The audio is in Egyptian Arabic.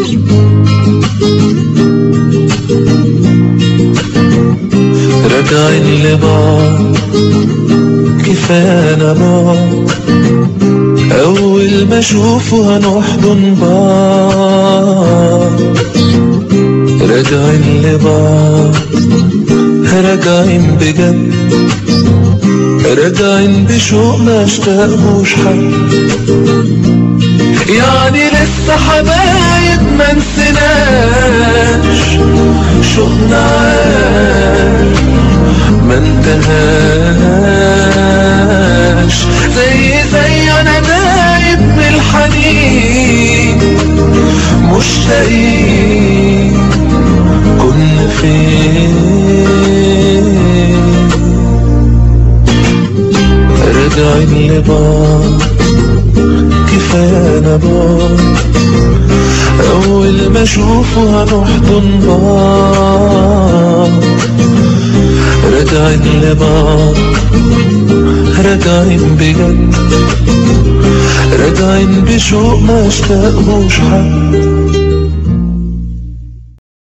راجعين لبعض كفانا بعض أول ما أشوفه هنحضن بعض راجعين لبعض راجعين بجد راجعين بشوق ما اشتاقهوش حد يعني لسه حبايب ما نسيناش شوقنا عاش ما انتهاش زي زي انا دايب من الحنين مشتاقين كنا فين راجعين لبعض كفانا بعض أول ما أشوفه هنحضن بعض راجعين لبعض راجعين بجد راجعين بشوق ما اشتاقهوش حد